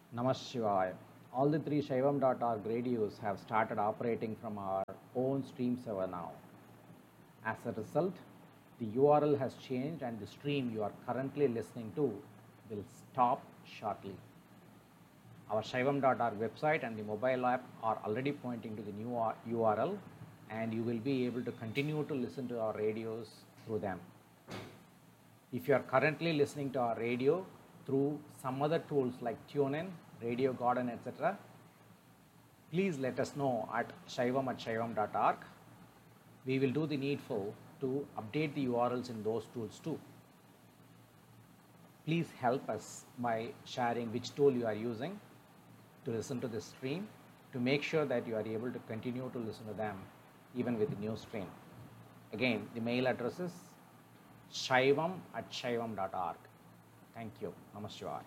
Namah Shivaya. All the three Shaivam.org radios have started operating from our own stream server now. As a result, the URL has changed and the stream you are currently listening to will stop shortly. Our Shaivam.org website and the mobile app are already pointing to the new R- URL, and you will be able to continue to listen to our radios through them. If you are currently listening to our radio through some other tools like TuneIn, Radio Garden, etc., please let us know at shaivam at shaivam.org. We will do the needful to update the URLs in those tools too. Please help us by sharing which tool you are using to listen to this stream to make sure that you are able to continue to listen to them even with the new stream. Again, the mail address is shaivam at shaivam.org. Thank you. Namaskar.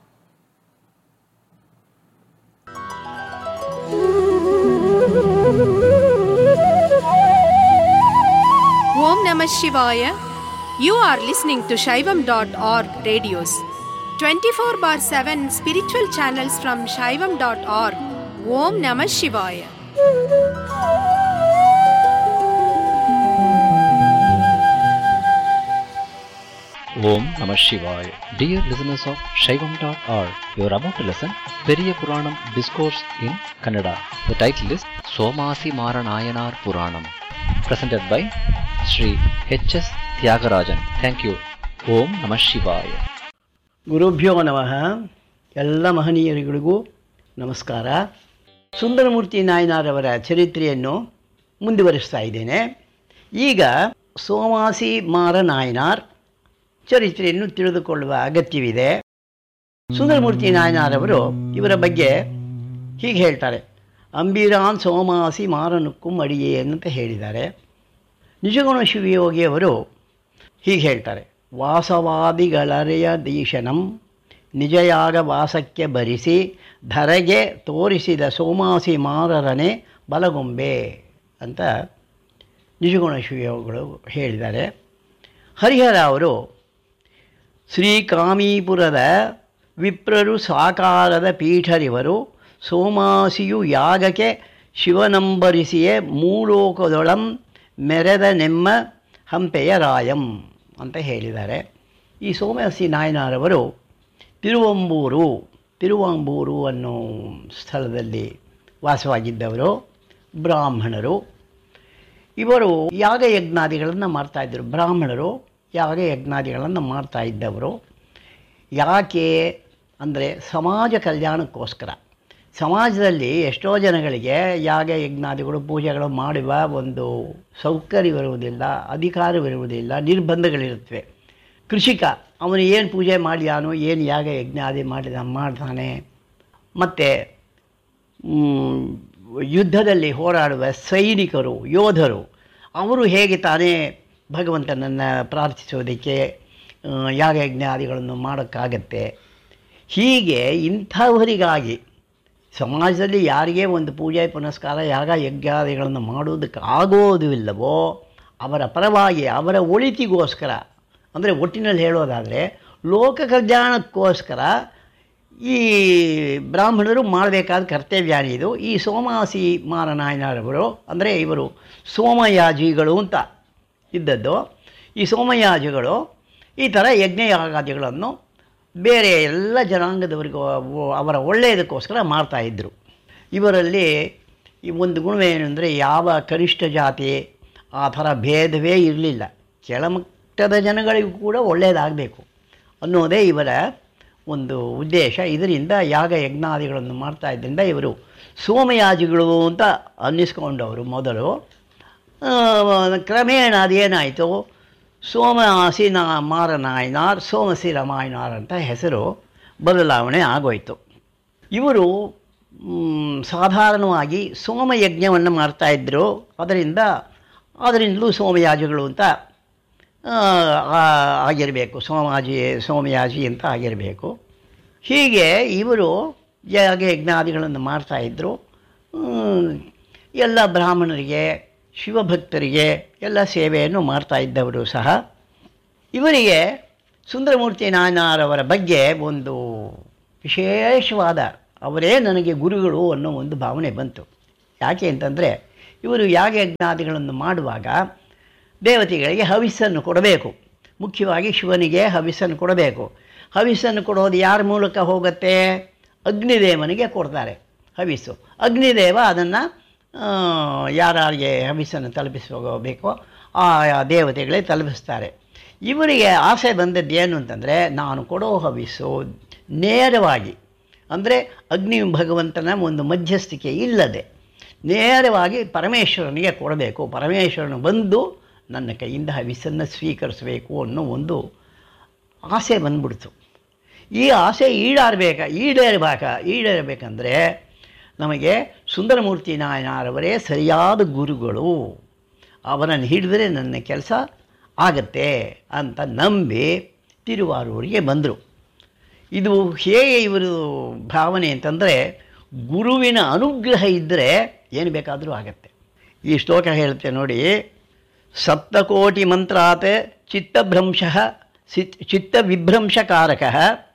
Om Namah Shivaya. You are listening to Shaivam.org radios. 24 bar 7 spiritual channels from Shaivam.org. Om Namah Shivaya. Om Namah Shivaya. Dear listeners of Shaivam.org, you are about to listen Periya Puranam Discourse in Kannada. The title is Somasi Maranayanar Puranam. Presented by Sri H.S. Tyagarajan. Thank you. Om Namah Shivaya. ಗುರುಭ್ಯೋ ನಮಃ ಎಲ್ಲ ಮಹನೀಯರುಗಳಿಗೂ ನಮಸ್ಕಾರ ಸುಂದರಮೂರ್ತಿ ನಾಯನಾರವರ ಚರಿತ್ರೆಯನ್ನು ಮುಂದುವರಿಸ್ತಾ ಇದ್ದೇನೆ ಈಗ ಸೋಮಾಸಿ ಮಾರ ನಾಯನಾರ್ ಚರಿತ್ರೆಯನ್ನು ತಿಳಿದುಕೊಳ್ಳುವ ಅಗತ್ಯವಿದೆ ಸುಂದರಮೂರ್ತಿ ನಾಯನಾರವರು ಇವರ ಬಗ್ಗೆ ಹೀಗೆ ಹೇಳ್ತಾರೆ ಅಂಬಿರಾನ್ ಸೋಮಾಸಿ ಮಾರನುಕ್ಕುಂ ಅಡಿಯೇ ಅಂತ ಹೇಳಿದ್ದಾರೆ ನಿಜಗುಣ ಶಿವಯೋಗಿಯವರು ಹೀಗೆ ಹೇಳ್ತಾರೆ ವಾಸವಾದಿಗಳರೆಯ ದೀಶನಂ ನಿಜಯಾಗ ವಾಸಕ್ಕೆ ಭರಿಸಿ ಧರೆಗೆ ತೋರಿಸಿದ ಸೋಮಾಸಿ ಮಾರರನೆ ಬಲಗೊಂಬೆ ಅಂತ ನಿಜಗುಣ ಶಿವಯೋಗಿಗಳು ಹೇಳಿದ್ದಾರೆ ಹರಿಹರ ಅವರು ಶ್ರೀಕಾಮೀಪುರದ ವಿಪ್ರರು ಸಾಕಾರದ ಪೀಠರಿವರು ಸೋಮಾಸಿಯು ಯಾಗಕ್ಕೆ ಶಿವನಂಬರಿಸಿಯೇ ಮೂಲೋಕದೊಳಂ ಮೆರೆದ ನೆಮ್ಮ ಹಂಪೆಯ ರಾಯಂ ಅಂತ ಹೇಳಿದ್ದಾರೆ ಈ ಸೋಮಯಾಸಿ ನಾಯನಾರವರು ತಿರುವಂಬೂರು ತಿರುವಂಬೂರು ಅನ್ನೋ ಸ್ಥಳದಲ್ಲಿ ವಾಸವಾಗಿದ್ದವರು ಬ್ರಾಹ್ಮಣರು ಇವರು ಯಾಗ ಯಜ್ಞಾದಿಗಳನ್ನು ಮಾಡ್ತಾಯಿದ್ದರು ಬ್ರಾಹ್ಮಣರು ಯಾಗ ಯಜ್ಞಾದಿಗಳನ್ನು ಮಾಡ್ತಾ ಇದ್ದವರು ಯಾಕೆ ಅಂದರೆ ಸಮಾಜ ಕಲ್ಯಾಣಕ್ಕೋಸ್ಕರ ಸಮಾಜದಲ್ಲಿ ಎಷ್ಟೋ ಜನಗಳಿಗೆ ಯಾಗ ಯಜ್ಞಾದಿಗಳು ಪೂಜೆಗಳು ಮಾಡುವ ಒಂದು ಸೌಕರ್ಯವಿರುವುದಿಲ್ಲ ಅಧಿಕಾರವಿರುವುದಿಲ್ಲ ನಿರ್ಬಂಧಗಳಿರುತ್ತವೆ ಕೃಷಿಕ ಅವನು ಏನು ಪೂಜೆ ಮಾಡಿಯಾನು ಏನು ಯಾಗ ಯಜ್ಞಾದಿ ಮಾಡಿದ ಮಾಡ್ತಾನೆ ಮತ್ತು ಯುದ್ಧದಲ್ಲಿ ಹೋರಾಡುವ ಸೈನಿಕರು ಯೋಧರು ಅವರು ಹೇಗೆ ತಾನೇ ಭಗವಂತನನ್ನು ಪ್ರಾರ್ಥಿಸೋದಕ್ಕೆ ಯಾಗ ಯಜ್ಞಾದಿಗಳನ್ನು ಮಾಡೋಕ್ಕಾಗತ್ತೆ ಹೀಗೆ ಇಂಥವರಿಗಾಗಿ ಸಮಾಜದಲ್ಲಿ ಯಾರಿಗೇ ಒಂದು ಪೂಜೆ ಪುನಸ್ಕಾರ ಯಾಗ ಯಜ್ಞಾದಿಗಳನ್ನು ಮಾಡುವುದಕ್ಕೆ ಆಗೋದಿಲ್ಲವೋ ಅವರ ಪರವಾಗಿ ಅವರ ಒಳಿತಿಗೋಸ್ಕರ ಅಂದರೆ ಒಟ್ಟಿನಲ್ಲಿ ಹೇಳೋದಾದರೆ ಲೋಕ ಕಲ್ಯಾಣಕ್ಕೋಸ್ಕರ ಈ ಬ್ರಾಹ್ಮಣರು ಮಾಡಬೇಕಾದ ಕರ್ತವ್ಯ ಇದು ಈ ಸೋಮಾಸಿ ಮಾರನಾಯನರವರು ಅಂದರೆ ಇವರು ಸೋಮಯಾಜಿಗಳು ಅಂತ ಇದ್ದದ್ದು ಈ ಸೋಮಯಾಜಿಗಳು ಈ ಥರ ಯಜ್ಞಯಾಗಾದಿಗಳನ್ನು ಬೇರೆ ಎಲ್ಲ ಜನಾಂಗದವರಿಗೂ ಅವರ ಒಳ್ಳೆಯದಕ್ಕೋಸ್ಕರ ಮಾಡ್ತಾಯಿದ್ರು ಇವರಲ್ಲಿ ಈ ಒಂದು ಗುಣವೇನು ಅಂದರೆ ಯಾವ ಕನಿಷ್ಠ ಜಾತಿ ಆ ಥರ ಭೇದವೇ ಇರಲಿಲ್ಲ ಕೆಳಮಟ್ಟದ ಜನಗಳಿಗೂ ಕೂಡ ಒಳ್ಳೆಯದಾಗಬೇಕು ಅನ್ನೋದೇ ಇವರ ಒಂದು ಉದ್ದೇಶ ಇದರಿಂದ ಯಾಗ ಯಜ್ಞಾದಿಗಳನ್ನು ಮಾಡ್ತಾ ಇದ್ದರಿಂದ ಇವರು ಸೋಮಯಾಜಿಗಳು ಅಂತ ಅನ್ನಿಸ್ಕೊಂಡವರು ಮೊದಲು ಕ್ರಮೇಣ ಅದೇನಾಯಿತು ಸೋಮಸಿ ನಾ ಮಾರನಾಯನಾರ್ ಸೋಮಸಿ ರಮಾಯನಾರ್ ಅಂತ ಹೆಸರು ಬದಲಾವಣೆ ಆಗೋಯಿತು ಇವರು ಸಾಧಾರಣವಾಗಿ ಸೋಮಯಜ್ಞವನ್ನು ಮಾಡ್ತಾಯಿದ್ರು ಅದರಿಂದ ಅದರಿಂದಲೂ ಸೋಮಯಾಜಿಗಳು ಅಂತ ಆಗಿರಬೇಕು ಸೋಮಾಜಿ ಸೋಮಯಾಜಿ ಅಂತ ಆಗಿರಬೇಕು ಹೀಗೆ ಇವರು ಯಾಗ ಯಜ್ಞಾದಿಗಳನ್ನು ಮಾಡ್ತಾಯಿದ್ರು ಎಲ್ಲ ಬ್ರಾಹ್ಮಣರಿಗೆ ಶಿವಭಕ್ತರಿಗೆ ಎಲ್ಲ ಸೇವೆಯನ್ನು ಮಾಡ್ತಾ ಇದ್ದವರು ಸಹ ಇವರಿಗೆ ಸುಂದರಮೂರ್ತಿ ನಾಯನಾರವರ ಬಗ್ಗೆ ಒಂದು ವಿಶೇಷವಾದ ಅವರೇ ನನಗೆ ಗುರುಗಳು ಅನ್ನೋ ಒಂದು ಭಾವನೆ ಬಂತು ಯಾಕೆ ಅಂತಂದರೆ ಇವರು ಯಾಗ ಯಜ್ಞಾದಿಗಳನ್ನು ಮಾಡುವಾಗ ದೇವತೆಗಳಿಗೆ ಹವಿಸ್ಸನ್ನು ಕೊಡಬೇಕು ಮುಖ್ಯವಾಗಿ ಶಿವನಿಗೆ ಹವಿಸ್ಸನ್ನು ಕೊಡಬೇಕು ಹವಿಸ್ಸನ್ನು ಕೊಡೋದು ಯಾರ ಮೂಲಕ ಹೋಗುತ್ತೆ ಅಗ್ನಿದೇವನಿಗೆ ಕೊಡ್ತಾರೆ ಹವಿಸ್ಸು ಅಗ್ನಿದೇವ ಅದನ್ನು ಯಾರಿಗೆ ಹವಿಸ್ಸನ್ನು ತಲುಪಿಸಬೇಕೋ ಆ ದೇವತೆಗಳೇ ತಲುಪಿಸ್ತಾರೆ ಇವರಿಗೆ ಆಸೆ ಬಂದದ್ದು ಏನು ಅಂತಂದರೆ ನಾನು ಕೊಡೋ ಹವಿಸ್ಸು ನೇರವಾಗಿ ಅಂದರೆ ಅಗ್ನಿ ಭಗವಂತನ ಒಂದು ಮಧ್ಯಸ್ಥಿಕೆ ಇಲ್ಲದೆ ನೇರವಾಗಿ ಪರಮೇಶ್ವರನಿಗೆ ಕೊಡಬೇಕು ಪರಮೇಶ್ವರನು ಬಂದು ನನ್ನ ಕೈಯಿಂದ ಹವಿಸ್ಸನ್ನು ಸ್ವೀಕರಿಸಬೇಕು ಅನ್ನೋ ಒಂದು ಆಸೆ ಬಂದ್ಬಿಡ್ತು ಈ ಆಸೆ ಈಡಾರಬೇಕ ಈಡೇರಬೇಕ ಈಡೇರಬೇಕಂದ್ರೆ ನಮಗೆ ಸುಂದರಮೂರ್ತಿ ನಾಯನಾರವರೇ ಸರಿಯಾದ ಗುರುಗಳು ಅವರನ್ನು ಹಿಡಿದ್ರೆ ನನ್ನ ಕೆಲಸ ಆಗತ್ತೆ ಅಂತ ನಂಬಿ ತಿರುವಾರೂರಿಗೆ ಬಂದರು ಇದು ಹೇಗೆ ಇವರು ಭಾವನೆ ಅಂತಂದರೆ ಗುರುವಿನ ಅನುಗ್ರಹ ಇದ್ದರೆ ಏನು ಬೇಕಾದರೂ ಆಗತ್ತೆ ಈ ಶ್ಲೋಕ ಹೇಳುತ್ತೆ ನೋಡಿ ಸಪ್ತಕೋಟಿ ಮಂತ್ರಾತ್ ಚಿತ್ತಭ್ರಂಶ ಚಿತ್ತವಿಭ್ರಂಶಕಾರಕ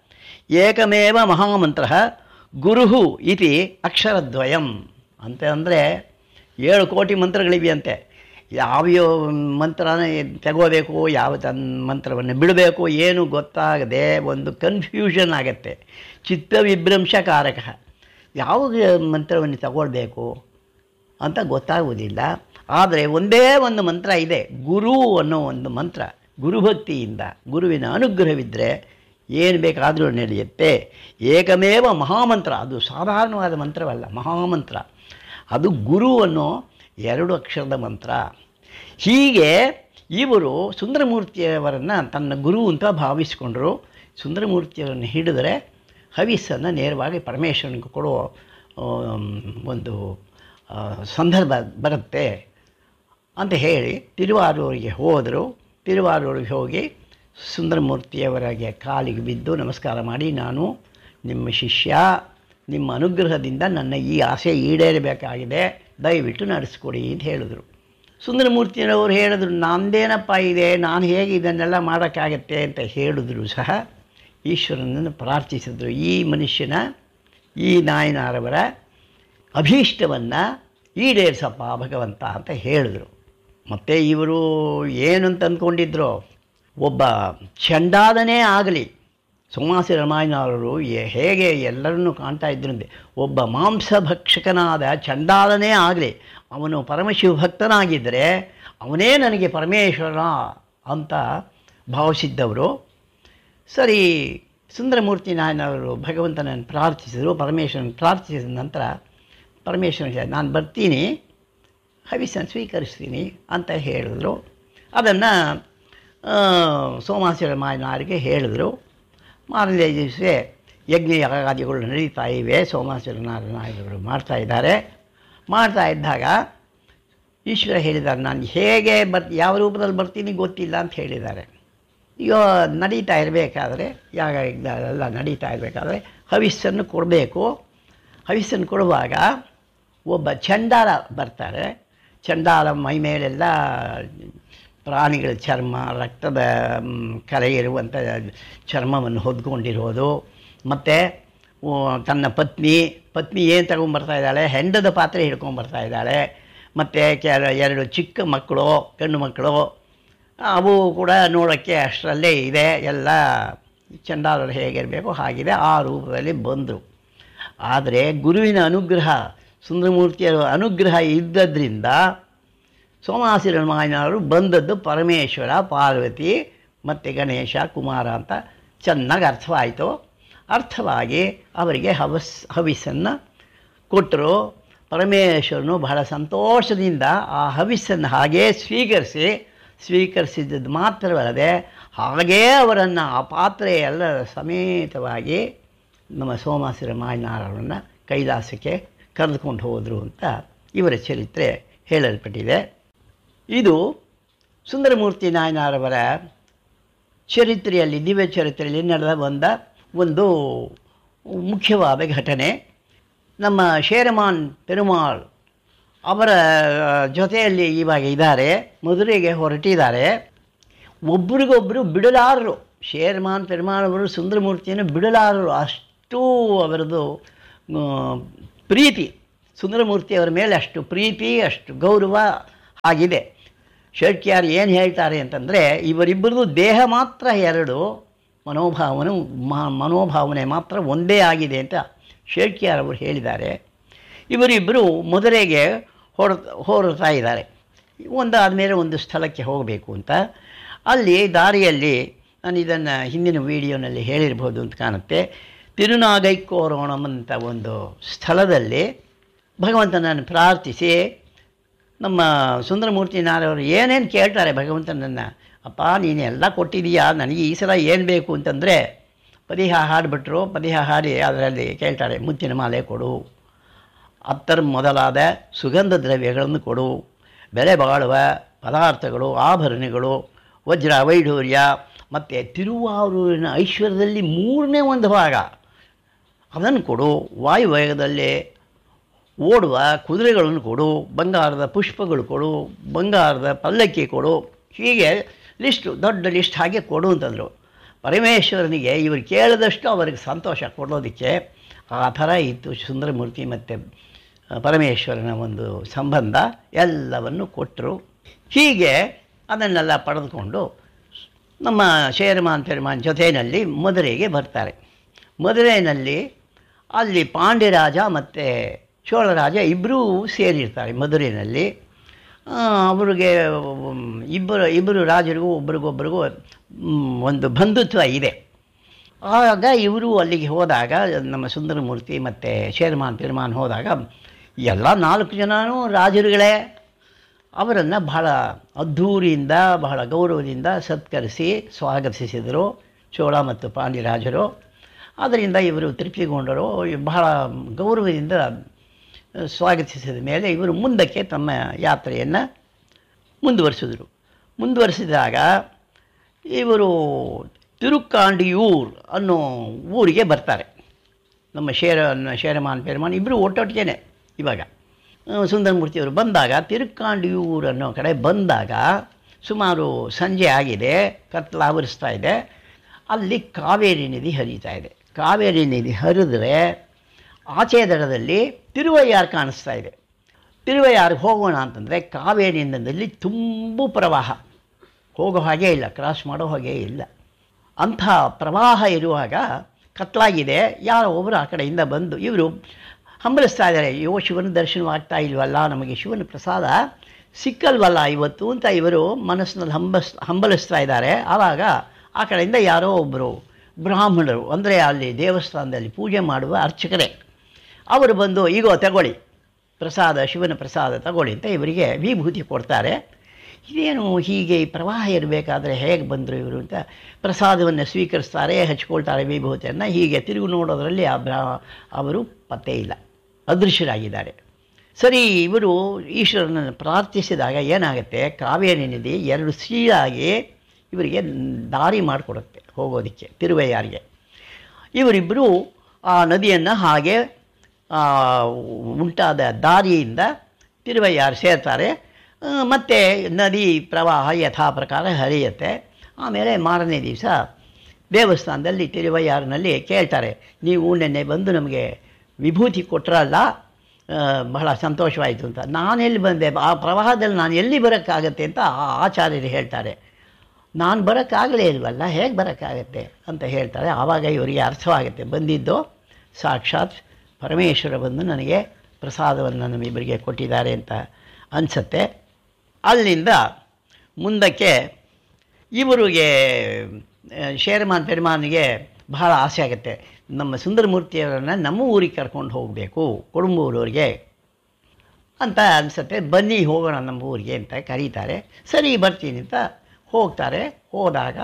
ಏಕಮೇವ ಮಹಾಮಂತ್ರ ಗುರು ಇತಿ ಅಕ್ಷರದ್ವಯಂ ಅಂತ ಅಂದರೆ ಏಳು ಕೋಟಿ ಮಂತ್ರಗಳಿವೆಯಂತೆ ಯಾವ್ಯಾವ ಮಂತ್ರನ ತಗೋಬೇಕು ಯಾವ ತನ್ನ ಮಂತ್ರವನ್ನು ಬಿಡಬೇಕು ಏನು ಗೊತ್ತಾಗದೆ ಒಂದು ಕನ್ಫ್ಯೂಷನ್ ಆಗತ್ತೆ ಚಿತ್ತವಿಭ್ರಂಶಕಾರಕ ಯಾವ ಮಂತ್ರವನ್ನು ತಗೊಳ್ಬೇಕು ಅಂತ ಗೊತ್ತಾಗುವುದಿಲ್ಲ ಆದರೆ ಒಂದೇ ಒಂದು ಮಂತ್ರ ಇದೆ ಗುರು ಅನ್ನೋ ಒಂದು ಮಂತ್ರ ಗುರುಭಕ್ತಿಯಿಂದ ಗುರುವಿನ ಅನುಗ್ರಹವಿದ್ದರೆ ಏನು ಬೇಕಾದರೂ ನಡೆಯುತ್ತೆ ಏಕಮೇವ ಮಹಾಮಂತ್ರ ಅದು ಸಾಧಾರಣವಾದ ಮಂತ್ರವಲ್ಲ ಮಹಾಮಂತ್ರ ಅದು ಗುರು ಅನ್ನೋ ಎರಡು ಅಕ್ಷರದ ಮಂತ್ರ ಹೀಗೆ ಇವರು ಸುಂದರಮೂರ್ತಿಯವರನ್ನು ತನ್ನ ಗುರು ಅಂತ ಭಾವಿಸಿಕೊಂಡರು ಸುಂದರಮೂರ್ತಿಯವರನ್ನು ಹಿಡಿದರೆ ಹವಿಸ್ಸನ್ನು ನೇರವಾಗಿ ಪರಮೇಶ್ವರನಿಗೆ ಕೊಡೋ ಆಮ್, ಒಂದು ಆ, ಸಂದರ್ಭ ಬರುತ್ತೆ ಅಂತ ಹೇಳಿ ತಿರುವಾರೂರಿಗೆ ಹೋದರು ತಿರುವಾರೂರಿಗೆ ಹೋಗಿ ಸುಂದರಮೂರ್ತಿಯವರಿಗೆ ಕಾಲಿಗೆ ಬಿದ್ದು ನಮಸ್ಕಾರ ಮಾಡಿ ನಾನು ನಿಮ್ಮ ಶಿಷ್ಯ ನಿಮ್ಮ ಅನುಗ್ರಹದಿಂದ ನನ್ನ ಈ ಆಸೆ ಈಡೇರಬೇಕಾಗಿದೆ ದಯವಿಟ್ಟು ನಡೆಸ್ಕೊಡಿ ಅಂತ ಹೇಳಿದ್ರು ಸುಂದರಮೂರ್ತಿಯವರು ಹೇಳಿದ್ರು ನಂದೇನಪ್ಪ ಇದೆ ನಾನು ಹೇಗೆ ಇದನ್ನೆಲ್ಲ ಮಾಡೋಕ್ಕಾಗತ್ತೆ ಅಂತ ಹೇಳಿದ್ರು ಸಹ ಈಶ್ವರನನ್ನು ಪ್ರಾರ್ಥಿಸಿದ್ರು ಈ ಮನುಷ್ಯನ ಈ ನಾಯನಾರವರ ಅಭೀಷ್ಟವನ್ನು ಈಡೇರಿಸಪ್ಪ ಭಗವಂತ ಅಂತ ಹೇಳಿದ್ರು ಮತ್ತು ಇವರು ಏನು ಅಂತ ಅಂದ್ಕೊಂಡಿದ್ರು ಒಬ್ಬ ಚಂಡಾದನೇ ಆಗಲಿ ಸೋಮಾಸಿ ರಾಮಾಯಣವರು ಎ- ಹೇಗೆ ಎಲ್ಲರನ್ನೂ ಕಾಣ್ತಾ ಇದ್ರಂತೆ ಒಬ್ಬ ಮಾಂಸಭಕ್ಷಕನಾದ ಚಂಡಾಲನೇ ಆಗಲಿ ಅವನು ಪರಮಶಿವ ಭಕ್ತನಾಗಿದ್ದರೆ ಅವನೇ ನನಗೆ ಪರಮೇಶ್ವರ ಅಂತ ಭಾವಿಸಿದ್ದವರು ಸರಿ ಸುಂದರಮೂರ್ತಿ ನಾಯನವರು ಭಗವಂತನನ್ನು ಪ್ರಾರ್ಥಿಸಿದರು ಪರಮೇಶ್ವರನ ಪ್ರಾರ್ಥಿಸಿದ ನಂತರ ಪರಮೇಶ್ವರನ್ ಹೇಳಿದ, ನಾನು ಬರ್ತೀನಿ ಹವಿಸ್ಸನ್ನು ಸ್ವೀಕರಿಸ್ತೀನಿ ಅಂತ ಹೇಳಿದ್ರು ಅದನ್ನು ಸೋಮಾಸುರ ಮಾಯನಾರಿಗೆ ಹೇಳಿದ್ರು ಮಾರನೇ ದಿವಸ ಯಜ್ಞ ಯಾಗಾದಿಗಳು ನಡೀತಾ ಇವೆ ಸೋಮಾಸುರ ನಾರಾಯಣರು ಮಾಡ್ತಾ ಇದ್ದಾರೆ ಮಾಡ್ತಾ ಇದ್ದಾಗ ಈಶ್ವರ ಹೇಳಿದ್ದಾರೆ ನಾನು ಹೇಗೆ ಬರ್ ಯಾವ ರೂಪದಲ್ಲಿ ಬರ್ತೀನಿ ಗೊತ್ತಿಲ್ಲ ಅಂತ ಹೇಳಿದ್ದಾರೆ ಈಗ ನಡೀತಾ ಇರಬೇಕಾದ್ರೆ ಯಾಗ ಎಲ್ಲ ನಡೀತಾ ಇರಬೇಕಾದ್ರೆ ಹವಿಸ್ಸನ್ನು ಕೊಡಬೇಕು ಹವಿಸ್ಸನ್ನು ಕೊಡುವಾಗ ಒಬ್ಬ ಚಂಡಾಲ ಬರ್ತಾರೆ ಚಂಡಾಲ ಮೈ ಮೇಲೆಲ್ಲ ಪ್ರಾಣಿಗಳ ಚರ್ಮ ರಕ್ತದ ಮ್, ಕಲೆ ಇರುವಂಥ ಚರ್ಮವನ್ನು ಹೊದ್ಕೊಂಡಿರೋದು ಮತ್ತು ತನ್ನ ಪತ್ನಿ ಪತ್ನಿ ಏನು ತಗೊಂಬರ್ತಾ ಇದ್ದಾಳೆ ಹೆಂಡದ ಪಾತ್ರೆ ಹಿಡ್ಕೊಂಬರ್ತಾ ಇದ್ದಾಳೆ ಮತ್ತು ಕೆಲ ಎರಡು ಚಿಕ್ಕ ಮಕ್ಕಳು ಗಂಡು ಮಕ್ಕಳು ಅವು ಕೂಡ ನೋಡೋಕ್ಕೆ ಅಷ್ಟರಲ್ಲೇ ಇದೆ ಎಲ್ಲ ಚಂಡಾಲರು ಹೇಗಿರಬೇಕು ಹಾಗಿದೆ ಆ ರೂಪದಲ್ಲಿ ಬಂದರು ಆದರೆ ಗುರುವಿನ ಅನುಗ್ರಹ ಸುಂದರಮೂರ್ತಿಯ ಅನುಗ್ರಹ ಇದ್ದದ್ರಿಂದ ಸೋಮಾಸಿರ ಮಾಯನವರು ಬಂದದ್ದು ಪರಮೇಶ್ವರ ಪಾರ್ವತಿ ಮತ್ತು ಗಣೇಶ ಕುಮಾರ ಅಂತ ಚೆನ್ನಾಗಿ ಅರ್ಥವಾಯಿತು ಅರ್ಥವಾಗಿ ಅವರಿಗೆ ಹವಸ್ ಹವಿಸ್ಸನ್ನು ಕೊಟ್ಟರು ಪರಮೇಶ್ವರನು ಬಹಳ ಸಂತೋಷದಿಂದ ಆ ಹವಿಸ್ಸನ್ನು ಹಾಗೇ ಸ್ವೀಕರಿಸಿ ಸ್ವೀಕರಿಸಿದ್ದದ್ದು ಮಾತ್ರವಲ್ಲದೆ ಹಾಗೇ ಅವರನ್ನು ಆ ಪಾತ್ರೆ ಎಲ್ಲ ಸಮೇತವಾಗಿ ನಮ್ಮ ಸೋಮಾಸಿರ ಮಾಯನಾರವರನ್ನು ಕೈಲಾಸಕ್ಕೆ ಕರೆದುಕೊಂಡು ಹೋದರು ಅಂತ ಇವರ ಚರಿತ್ರೆ ಹೇಳಲ್ಪಟ್ಟಿದೆ ಇದು ಸುಂದರಮೂರ್ತಿ ನಾಯನಾರವರ ಚರಿತ್ರೆಯಲ್ಲಿ ದಿವ್ಯ ಚರಿತ್ರೆಯಲ್ಲಿ ನಡೆದ ಬಂದ ಒಂದು ಮುಖ್ಯವಾದ ಘಟನೆ ನಮ್ಮ ಶೇರಮಾನ್ ಪೆರುಮಾಳ್ ಅವರ ಜೊತೆಯಲ್ಲಿ ಇವಾಗ ಇದ್ದಾರೆ ಮಧುರೆಗೆ ಹೊರಟಿದ್ದಾರೆ ಒಬ್ರಿಗೊಬ್ಬರು ಬಿಡಲಾರರು ಶೇರ್ಮಾನ್ ಪೆರುಮಾಳ್ ಅವರು ಸುಂದರಮೂರ್ತಿಯನ್ನು ಬಿಡಲಾರರು ಅಷ್ಟು ಅವರದು ಆ, ಪ್ರೀತಿ ಸುಂದರಮೂರ್ತಿಯವರ ಮೇಲೆ ಅಷ್ಟು ಪ್ರೀತಿ ಅಷ್ಟು ಗೌರವ ಆಗಿದೆ ಶೇಟ್ಕಿಯಾರ್ ಏನು ಹೇಳ್ತಾರೆ ಅಂತಂದರೆ ಇವರಿಬ್ಬರದು ದೇಹ ಮಾತ್ರ ಎರಡು ಮನೋಭಾವನೆ ಮ- ಮನೋಭಾವನೆ ಮಾತ್ರ ಒಂದೇ ಆಗಿದೆ ಅಂತ ಶೇಟ್ಕಿಯಾರ್ ಅವರು ಹೇಳಿದ್ದಾರೆ ಇವರಿಬ್ಬರು ಮದುರೆಗೆ ಹೊರ ಹೊರಡ್ತಾ ಇದ್ದಾರೆ ಒಂದಾದ ಮೇಲೆ ಒಂದು ಸ್ಥಳಕ್ಕೆ ಹೋಗಬೇಕು ಅಂತ ಅಲ್ಲಿ ದಾರಿಯಲ್ಲಿ ನಾನು ಇದನ್ನು ಹಿಂದಿನ ವಿಡಿಯೋನಲ್ಲಿ ಹೇಳಿರ್ಬೋದು ಅಂತ ಕಾಣುತ್ತೆ ತಿರುನಾಗೈಕೋರೋಣಂ ಅಂತ ಒಂದು ಸ್ಥಳದಲ್ಲಿ ಭಗವಂತನನ್ನು ಪ್ರಾರ್ಥಿಸಿ ನಮ್ಮ ಸುಂದರಮೂರ್ತಿ ನಾರವರು ಏನೇನು ಕೇಳ್ತಾರೆ ಭಗವಂತನನ್ನು ಅಪ್ಪ ನೀನು ಎಲ್ಲ ಕೊಟ್ಟಿದೀಯಾ ನನಗೆ ಈ ಸಲ ಏನು ಬೇಕು ಅಂತಂದರೆ ಪದಿಹ ಹಾಡಿಬಿಟ್ರು ಪದಿಹ ಹಾಡಿ ಅದರಲ್ಲಿ ಕೇಳ್ತಾರೆ ಮುತ್ತಿನ ಮಾಲೆ ಕೊಡು ಅತ್ತರ್ ಮೊದಲಾದ ಸುಗಂಧ ದ್ರವ್ಯಗಳನ್ನು ಕೊಡು ಬೆಲೆ ಬಾಳುವ ಪದಾರ್ಥಗಳು ಆಭರಣಗಳು ವಜ್ರ ವೈಢೂರ್ಯ ಮತ್ತು ತಿರುವಾರೂರಿನ ಐಶ್ವರ್ಯದಲ್ಲಿ ಮೂರನೇ ಒಂದು ಭಾಗ ಅದನ್ನು ಕೊಡು ವಾಯುವೇಗದಲ್ಲಿ ಓಡುವ ಕುದುರೆಗಳನ್ನು ಕೊಡು ಬಂಗಾರದ ಪುಷ್ಪಗಳು ಕೊಡು ಬಂಗಾರದ ಪಲ್ಲಕ್ಕಿ ಕೊಡು ಹೀಗೆ ಲಿಸ್ಟು ದೊಡ್ಡ ಲಿಸ್ಟ್ ಹಾಗೆ ಕೊಡು ಅಂತಂದರು ಪರಮೇಶ್ವರನಿಗೆ ಇವರು ಕೇಳಿದಷ್ಟು ಅವರಿಗೆ ಸಂತೋಷ ಕೊಡೋದಕ್ಕೆ ಆ ಥರ ಇತ್ತು ಸುಂದರಮೂರ್ತಿ ಮತ್ತು ಪರಮೇಶ್ವರನ ಒಂದು ಸಂಬಂಧ ಎಲ್ಲವನ್ನು ಕೊಟ್ಟರು ಹೀಗೆ ಅದನ್ನೆಲ್ಲ ಪಡೆದುಕೊಂಡು ನಮ್ಮ ಶೇರಮಾನ್ ಪೆರ್ಮಾನ್ ಜೊತೆಯಲ್ಲಿ ಮದುರೆಗೆ ಬರ್ತಾರೆ ಮದುರೆಯಲ್ಲಿ ಅಲ್ಲಿ ಪಾಂಡ್ಯರಾಜ ಮತ್ತು ಚೋಳರಾಜ ಇಬ್ಬರೂ ಸೇರಿರ್ತಾರೆ ಮಧುರೆಯಲ್ಲಿ ಆ, ಅವರಿಗೆ ಮ್, ಇಬ್ಬರು ಇಬ್ಬರು ರಾಜರಿಗೂ ಒಬ್ರಿಗೊಬ್ರಿಗೂ ಮ್, ಒಂದು ಬಂಧುತ್ವ ಇದೆ ಆಗ ಇವರು ಅಲ್ಲಿಗೆ ಹೋದಾಗ ನಮ್ಮ ಸುಂದರಮೂರ್ತಿ ಮತ್ತು ಶೇರ್ಮಾನ್ ಪಿರ್ಮಾನ್ ಹೋದಾಗ ಎಲ್ಲ ನಾಲ್ಕು ಜನನೂ ರಾಜರುಗಳೇ ಅವರನ್ನು ಬಹಳ ಅದ್ಧೂರಿಯಿಂದ ಬಹಳ ಗೌರವದಿಂದ ಸತ್ಕರಿಸಿ ಸ್ವಾಗತಿಸಿದರು ಚೋಳ ಮತ್ತು ಪಾಂಡ್ಯರಾಜರು ಅದರಿಂದ ಇವರು ತೃಪ್ತಿಗೊಂಡರು ಬಹಳ ಗೌರವದಿಂದ ಸ್ವಾಗತಿಸಿದ ಮೇಲೆ ಇವರು ಮುಂದಕ್ಕೆ ತಮ್ಮ ಯಾತ್ರೆಯನ್ನು ಮುಂದುವರಿಸಿದರು ಮುಂದುವರಿಸಿದಾಗ ಇವರು ತಿರುಕ್ಕಾಂಡಿಯೂರ್ ಅನ್ನೋ ಊರಿಗೆ ಬರ್ತಾರೆ ನಮ್ಮ ಶೇರ ಶೇರಮಾನ್ ಪೇರಮಾನ್ ಇಬ್ಬರು ಒಟ್ಟೊಟ್ಟಿಗೆನೆ ಇವಾಗ ಆ, ಸುಂದರಮೂರ್ತಿಯವರು ಬಂದಾಗ ತಿರುಕ್ಕಾಂಡಿಯೂರ್ ಅನ್ನೋ ಕಡೆ ಬಂದಾಗ ಸುಮಾರು ಸಂಜೆ ಆಗಿದೆ ಕತ್ಲ ಆವರಿಸ್ತಾ ಇದೆ ಅಲ್ಲಿ ಕಾವೇರಿ ನದಿ ಹರಿತಾ ಇದೆ ಕಾವೇರಿ ನದಿ ಹರಿದ್ರೆ ಆಚೆ ದಡದಲ್ಲಿ ತಿರುವಯ್ಯಾರು ಕಾಣಿಸ್ತಾ ಇದೆ ತಿರುವಯ್ಯಾರಿಗೆ ಹೋಗೋಣ ಅಂತಂದರೆ ಕಾವೇರಿ ನದಿಯಲ್ಲಿ ತುಂಬು ಪ್ರವಾಹ ಹೋಗೋ ಹಾಗೇ ಇಲ್ಲ ಕ್ರಾಸ್ ಮಾಡೋ ಹಾಗೇ ಇಲ್ಲ ಅಂಥ ಪ್ರವಾಹ ಇರುವಾಗ ಕತ್ಲಾಗಿದೆ ಯಾರೋ ಒಬ್ಬರು ಆ ಕಡೆಯಿಂದ ಬಂದು ಇವರು ಹಂಬಲಿಸ್ತಾ ಇದ್ದಾರೆ ಅಯ್ಯೋ ಶಿವನ ದರ್ಶನವಾಗ್ತಾ ಇಲ್ವಲ್ಲ ನಮಗೆ ಶಿವನ ಪ್ರಸಾದ ಸಿಕ್ಕಲ್ವಲ್ಲ ಇವತ್ತು ಅಂತ ಇವರು ಮನಸ್ಸಿನಲ್ಲಿ ಹಂಬಸ್ ಹಂಬಲಿಸ್ತಾ ಇದ್ದಾರೆ ಆವಾಗ ಆ ಕಡೆಯಿಂದ ಯಾರೋ ಒಬ್ಬರು ಬ್ರಾಹ್ಮಣರು ಅಂದರೆ ಅಲ್ಲಿ ದೇವಸ್ಥಾನದಲ್ಲಿ ಪೂಜೆ ಮಾಡುವ ಅರ್ಚಕರೇ ಅವರು ಬಂದು ಈಗೋ ತಗೊಳ್ಳಿ ಪ್ರಸಾದ ಶಿವನ ಪ್ರಸಾದ ತಗೊಳ್ಳಿ ಅಂತ ಇವರಿಗೆ ವಿಭೂತಿ ಕೊಡ್ತಾರೆ ಇದೇನು ಹೀಗೆ ಈ ಪ್ರವಾಹ ಇರಬೇಕಾದ್ರೆ ಹೇಗೆ ಬಂದರು ಇವರು ಅಂತ ಪ್ರಸಾದವನ್ನು ಸ್ವೀಕರಿಸ್ತಾರೆ ಹಚ್ಕೊಳ್ತಾರೆ ವಿಭೂತಿಯನ್ನು ಹೀಗೆ ತಿರುಗು ನೋಡೋದರಲ್ಲಿ ಆ ಬ್ರಾ ಅವರು ಪತ್ತೆ ಇಲ್ಲ ಅದೃಶ್ಯರಾಗಿದ್ದಾರೆ ಸರಿ ಇವರು ಈಶ್ವರನನ್ನು ಪ್ರಾರ್ಥಿಸಿದಾಗ ಏನಾಗುತ್ತೆ ಕಾವೇರಿ ನದಿ ಎರಡು ಸೀಳಾಗಿ ಇವರಿಗೆ ದಾರಿ ಮಾಡಿಕೊಡುತ್ತೆ ಹೋಗೋದಕ್ಕೆ ತಿರುವಯ್ಯಾರಿಗೆ ಇವರಿಬ್ಬರು ಆ ನದಿಯನ್ನು ಹಾಗೆ ಆ, ಉಂಟಾದ ದಾರಿಯಿಂದ ತಿರುವಯ್ಯಾರು ಸೇರ್ತಾರೆ ಆ, ಮತ್ತೆ ನದಿ ಪ್ರವಾಹ ಯಥಾ ಪ್ರಕಾರ ಹರಿಯುತ್ತೆ ಆಮೇಲೆ ಮಾರನೇ ದಿವಸ ದೇವಸ್ಥಾನದಲ್ಲಿ ತಿರುವಯ್ಯಾರಿನಲ್ಲಿ ಕೇಳ್ತಾರೆ ನೀವು ನೆನ್ನೆ ಬಂದು ನಮಗೆ ವಿಭೂತಿ ಕೊಟ್ಟರಲ್ಲ ಆ, ಬಹಳ ಸಂತೋಷವಾಯಿತು ಅಂತ ನಾನೆಲ್ಲಿ ಬಂದೆ ಆ ಪ್ರವಾಹದಲ್ಲಿ ನಾನು ಎಲ್ಲಿ ಬರೋಕ್ಕಾಗತ್ತೆ ಅಂತ ಆ ಆಚಾರ್ಯರು ಹೇಳ್ತಾರೆ ನಾನು ಬರೋಕ್ಕಾಗಲೇ ಇಲ್ವಲ್ಲ ಹೇಗೆ ಬರೋಕ್ಕಾಗತ್ತೆ ಅಂತ ಹೇಳ್ತಾರೆ ಆವಾಗ ಇವರಿಗೆ ಅರ್ಥವಾಗುತ್ತೆ ಬಂದಿದ್ದು ಸಾಕ್ಷಾತ್ ಪರಮೇಶ್ವರ ಬಂದು ನನಗೆ ಪ್ರಸಾದವನ್ನು ನಮ್ಮಿಬ್ಬರಿಗೆ ಕೊಟ್ಟಿದ್ದಾರೆ ಅಂತ ಅನಿಸುತ್ತೆ ಅಲ್ಲಿಂದ ಮುಂದಕ್ಕೆ ಇವರಿಗೆ ಆ, ಶೇರ್ಮಾನ್ ಪೆರ್ಮಾನ್ಗೆ ಬಹಳ ಆಸೆ ಆಗುತ್ತೆ ನಮ್ಮ ಸುಂದರಮೂರ್ತಿಯವರನ್ನು ನಮ್ಮ ಊರಿಗೆ ಕರ್ಕೊಂಡು ಹೋಗಬೇಕು ಕೊಡುಂಬೂರವ್ರಿಗೆ ಅಂತ ಅನಿಸುತ್ತೆ ಬನ್ನಿ ಹೋಗೋಣ ನಮ್ಮ ಊರಿಗೆ ಅಂತ ಕರೀತಾರೆ ಸರಿ ಬರ್ತೀನಿ ಅಂತ ಹೋಗ್ತಾರೆ ಹೋದಾಗ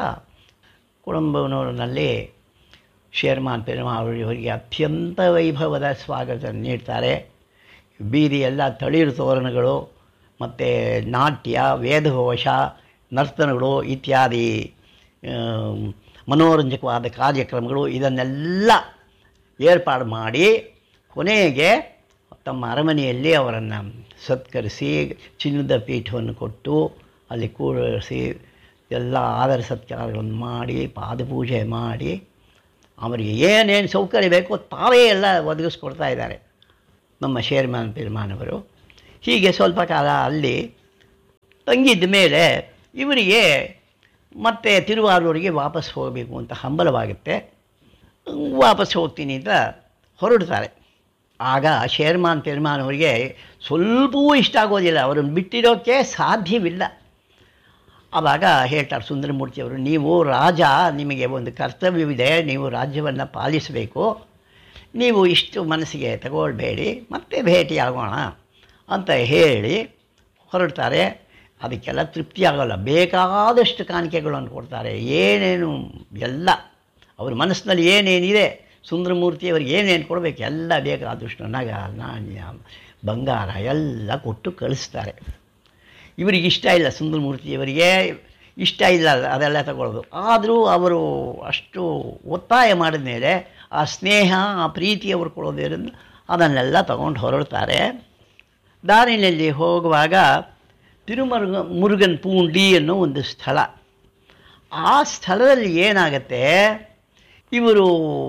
ಕುಟುಂಬನೂರಿನಲ್ಲಿ ಶೇರ್ಮಾನ್ ಪೆರ್ಮಾ ಅವರಿಗೆ ಅತ್ಯಂತ ವೈಭವದ ಸ್ವಾಗತ ನೀಡ್ತಾರೆ ಬೀದಿ ಎಲ್ಲ ತಳಿರು ತೋರಣಗಳು ಮತ್ತು ನಾಟ್ಯ ವೇದಘೋಷ ನರ್ತನಗಳು ಇತ್ಯಾದಿ ಆ, ಮನೋರಂಜಕವಾದ ಕಾರ್ಯಕ್ರಮಗಳು ಇದನ್ನೆಲ್ಲ ಏರ್ಪಾಡು ಮಾಡಿ ಕೊನೆಗೆ ತಮ್ಮ ಅರಮನೆಯಲ್ಲಿ ಅವರನ್ನು ಸತ್ಕರಿಸಿ ಚಿನ್ನದ ಪೀಠವನ್ನು ಕೊಟ್ಟು ಅಲ್ಲಿ ಕೂರಿಸಿ ಎಲ್ಲ ಆದರ ಸತ್ಕಾರಗಳನ್ನು ಮಾಡಿ ಪಾದಪೂಜೆ ಮಾಡಿ ಅವರಿಗೆ ಏನೇನು ಸೌಕರ್ಯ ಬೇಕೋ ತಾವೇ ಎಲ್ಲ ಒದಗಿಸ್ಕೊಡ್ತಾ ಇದ್ದಾರೆ ನಮ್ಮ ಶೇರ್ಮಾನ್ ಪಿರ್ಮಾನವರು ಹೀಗೆ ಸ್ವಲ್ಪ ಕಾಲ ಅಲ್ಲಿ ತಂಗಿದ್ದ ಮೇಲೆ ಇವರಿಗೆ ಮತ್ತೆ ತಿರುವಾರೂರಿಗೆ ವಾಪಸ್ ಹೋಗಬೇಕು ಅಂತ ಹಂಬಲವಾಗುತ್ತೆ ವಾಪಸ್ ಹೋಗ್ತೀನಿ ಅಂತ ಹೊರಡ್ತಾರೆ ಆಗ ಶೇರ್ಮಾನ್ ಪೆರ್ಮಾನ್ ಅವರಿಗೆ ಸ್ವಲ್ಪವೂ ಇಷ್ಟ ಆಗೋದಿಲ್ಲ ಅವರನ್ನು ಬಿಟ್ಟಿರೋಕ್ಕೆ ಸಾಧ್ಯವಿಲ್ಲ ಆವಾಗ ಹೇಳ್ತಾರೆ ಸುಂದರಮೂರ್ತಿಯವರು ನೀವು ರಾಜ ನಿಮಗೆ ಒಂದು ಕರ್ತವ್ಯವಿದೆ ನೀವು ರಾಜ್ಯವನ್ನು ಪಾಲಿಸಬೇಕು ನೀವು ಇಷ್ಟು ಮನಸ್ಸಿಗೆ ತಗೊಳ್ಬೇಡಿ ಮತ್ತೆ ಭೇಟಿಯಾಗೋಣ ಅಂತ ಹೇಳಿ ಹೊರಡ್ತಾರೆ ಅದಕ್ಕೆಲ್ಲ ತೃಪ್ತಿ ಆಗೋಲ್ಲ ಬೇಕಾದಷ್ಟು ಕಾಣಿಕೆಗಳನ್ನು ಕೊಡ್ತಾರೆ ಏನೇನು ಎಲ್ಲ ಅವ್ರ ಮನಸ್ಸಿನಲ್ಲಿ ಏನೇನಿದೆ ಸುಂದರಮೂರ್ತಿಯವ್ರಿಗೆ ಏನೇನು ಕೊಡಬೇಕು ಎಲ್ಲ ಬೇಕಾದಷ್ಟು ನಗ ನಾಣ್ಯ ಬಂಗಾರ ಎಲ್ಲ ಕೊಟ್ಟು ಕಳಿಸ್ತಾರೆ ಇವರಿಗೆ ಇಷ್ಟ ಇಲ್ಲ ಸುಂದರಮೂರ್ತಿಯವರಿಗೆ ಇಷ್ಟ ಇಲ್ಲ ಅದೆಲ್ಲ ತಗೊಳ್ಳೋದು ಆದರೂ ಅವರು ಅಷ್ಟು ಒತ್ತಾಯ ಮಾಡಿದ ಮೇಲೆ ಆ ಸ್ನೇಹ ಆ ಪ್ರೀತಿ ಅವರು ಕೊಡೋದ್ರಿಂದ ಅದನ್ನೆಲ್ಲ ತಗೊಂಡು ಹೊರಡ್ತಾರೆ ದಾರಿನಲ್ಲಿ ಹೋಗುವಾಗ ತಿರುಮರುಗ ಮುರುಗನ್ ಪೂಂಡಿ ಅನ್ನೋ ಒಂದು ಸ್ಥಳ ಆ ಸ್ಥಳದಲ್ಲಿ ಏನಾಗತ್ತೆ ಇವರು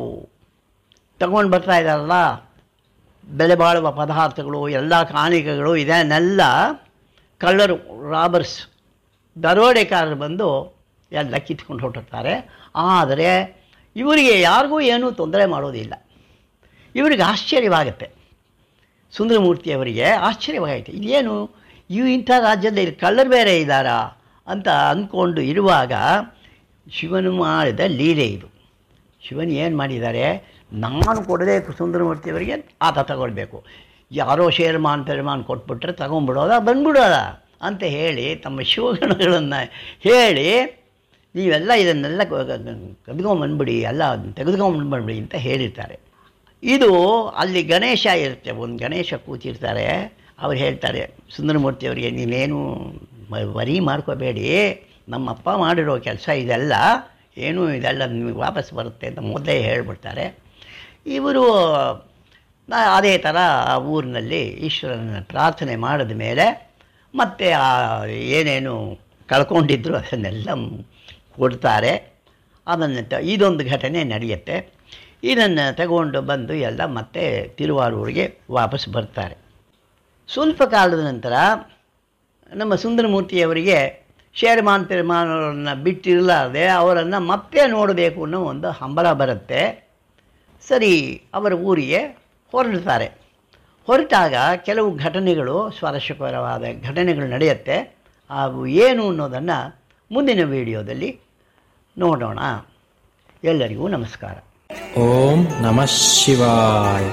ತಗೊಂಡು ಬರ್ತಾ ಇದ್ದಾರಲ್ಲ ಬೆಲೆ ಬಾಳುವ ಪದಾರ್ಥಗಳು ಎಲ್ಲ ಕಾಣಿಕೆಗಳು ಇದನ್ನೆಲ್ಲ ಕಳ್ಳರು ರಾಬರ್ಸ್ ದರೋಡೆಕಾರರು ಬಂದು ಎಲ್ಲ ಕಿತ್ಕೊಂಡು ಹೊರಟಿರ್ತಾರೆ ಆದರೆ ಇವರಿಗೆ ಯಾರಿಗೂ ಏನೂ ತೊಂದರೆ ಮಾಡೋದಿಲ್ಲ ಇವರಿಗೆ ಆಶ್ಚರ್ಯವಾಗುತ್ತೆ ಸುಂದರಮೂರ್ತಿಯವರಿಗೆ ಆಶ್ಚರ್ಯವಾಗುತ್ತೆ ಇದೇನು ಇವು ಇಂಥ ರಾಜ್ಯದಲ್ಲಿ ಕಳ್ಳರು ಬೇರೆ ಇದ್ದಾರಾ ಅಂತ ಅಂದ್ಕೊಂಡು ಇರುವಾಗ ಶಿವನು ಮಾಡಿದ ಲೀಲೆ ಇದು ಶಿವನ್ ಏನು ಮಾಡಿದ್ದಾರೆ ನಾನು ಕೊಡದೆ ಸುಂದರಮೂರ್ತಿಯವರಿಗೆ ಆತ ತಗೊಳ್ಬೇಕು ಯಾರೋ ಶೇರ್ಮಾನ್ ಪೆರ್ಮಾನ್ ಕೊಟ್ಬಿಟ್ರೆ ತಗೊಂಡ್ಬಿಡೋದ ಬಂದ್ಬಿಡೋದ ಅಂತ ಹೇಳಿ ತಮ್ಮ ಶಿವಗಣಗಳನ್ನು ಹೇಳಿ ನೀವೆಲ್ಲ ಇದನ್ನೆಲ್ಲ ಕದ್ಕೊಂಬಂದ್ಬಿಡಿ ಎಲ್ಲ ತೆಗೆದುಕೊಂಬಂದ್ಬಿಡಿ ಅಂತ ಹೇಳಿರ್ತಾರೆ ಇದು ಅಲ್ಲಿ ಗಣೇಶ ಇರುತ್ತೆ ಒಂದು ಗಣೇಶ ಕೂತಿರ್ತಾರೆ ಅವ್ರು ಹೇಳ್ತಾರೆ ಸುಂದರಮೂರ್ತಿಯವರಿಗೆ ನೀವೇನು ಮ- ವರಿ ಮಾಡ್ಕೋಬೇಡಿ ನಮ್ಮಪ್ಪ ಮಾಡಿರೋ ಕೆಲಸ ಇದೆಲ್ಲ ಏನು ಇದೆಲ್ಲ ನಿಮಗೆ ವಾಪಸ್ ಬರುತ್ತೆ ಅಂತ ಮೊದಲೇ ಹೇಳ್ಬಿಡ್ತಾರೆ ಇವರು ನಾ ಅದೇ ಥರ ಆ ಊರಿನಲ್ಲಿ ಈಶ್ವರನ ಪ್ರಾರ್ಥನೆ ಮಾಡಿದ ಮೇಲೆ ಮತ್ತೆ ಆ ಏನೇನು ಕಳ್ಕೊಂಡಿದ್ರು ಅದನ್ನೆಲ್ಲ ಕೊಡ್ತಾರೆ ಅದನ್ನು ತ ಇದೊಂದು ಘಟನೆ ನಡೆಯುತ್ತೆ ಇದನ್ನು ತಗೊಂಡು ಬಂದು ಎಲ್ಲ ಮತ್ತೆ ತಿರುವಾರೂರಿಗೆ ವಾಪಸ್ ಬರ್ತಾರೆ ಸ್ವಲ್ಪ ಕಾಲದ ನಂತರ ನಮ್ಮ ಸುಂದರಮೂರ್ತಿಯವರಿಗೆ ಶೇರ್ಮಾನ್ ಪೆರ್ಮಾನ್ ಅವರನ್ನು ಬಿಟ್ಟಿರಲಾರದೆ ಅವರನ್ನು ಮತ್ತೆ ನೋಡಬೇಕು ಅನ್ನೋ ಒಂದು ಹಂಬಲ ಬರುತ್ತೆ ಸರಿ ಅವರ ಊರಿಗೆ ಹೊರಡ್ತಾರೆ ಹೊರಟಾಗ ಕೆಲವು ಘಟನೆಗಳು ಸ್ವಾರಸ್ಯಕರವಾದ ಘಟನೆಗಳು ನಡೆಯುತ್ತೆ ಅವು ಏನು ಅನ್ನೋದನ್ನು ಮುಂದಿನ ವಿಡಿಯೋದಲ್ಲಿ ನೋಡೋಣ ಎಲ್ಲರಿಗೂ ನಮಸ್ಕಾರ ಓಂ ನಮಃ ಶಿವಾಯ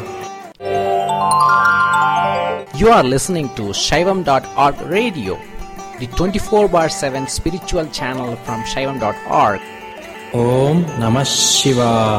You are listening to Shaivam.org radio, the 24 bar 7 spiritual channel from Shaivam.org. ಓಂ ನಮಃ ಶಿವಾಯ